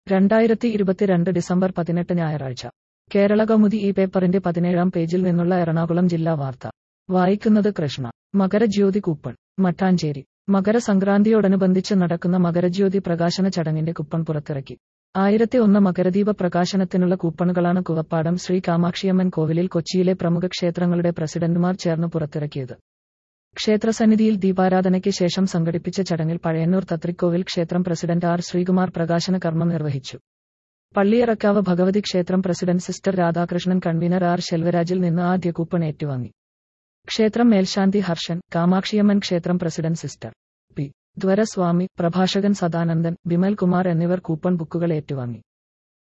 രണ്ടായിരത്തി ഇരുപത്തിരണ്ട് ഡിസംബർ പതിനെട്ട് ഞായറാഴ്ച കേരള കൗമുദി ഈ പേപ്പറിന്റെ പതിനേഴാം പേജിൽ നിന്നുള്ള എറണാകുളം ജില്ലാ വാർത്ത വായിക്കുന്നത് കൃഷ്ണ മകരജ്യോതി കൂപ്പൺ മട്ടാഞ്ചേരി മകരസംക്രാന്തിയോടനുബന്ധിച്ച് നടക്കുന്ന മകരജ്യോതി പ്രകാശന ചടങ്ങിന്റെ കുപ്പൺ പുറത്തിറക്കി ആയിരത്തി ഒന്ന് മകരദീപ പ്രകാശനത്തിനുള്ള കൂപ്പണുകളാണ് കുവപ്പാടം ശ്രീ കാമാക്ഷിയമ്മൻ കോവിലിൽ കൊച്ചിയിലെ പ്രമുഖ ക്ഷേത്രങ്ങളുടെ പ്രസിഡന്റുമാർ ചേർന്ന് പുറത്തിറക്കിയത് ക്ഷേത്രസന്നിധിയിൽ ദീപാരാധനയ്ക്ക് ശേഷം സംഘടിപ്പിച്ച ചടങ്ങിൽ പഴയന്നൂർ തത്രിക്കോവിൽ ക്ഷേത്രം പ്രസിഡന്റ് ആർ ശ്രീകുമാർ പ്രകാശന കർമ്മം നിർവഹിച്ചു പള്ളിയറക്കാവ് ഭഗവതി ക്ഷേത്രം president sister Radhakrishnan convener R ശെൽവരാജിൽ നിന്ന് ആദ്യ കൂപ്പൺ ഏറ്റുവാങ്ങി ക്ഷേത്രം മേൽശാന്തി ഹർഷൻ കാമാക്ഷിയമ്മൻ ക്ഷേത്രം പ്രസിഡന്റ് സിസ്റ്റർ പി ധ്വരസ്വാമി പ്രഭാഷകൻ സദാനന്ദൻ ബിമൽ കുമാർ എന്നിവർ കൂപ്പൺ ബുക്കുകൾ ഏറ്റുവാങ്ങി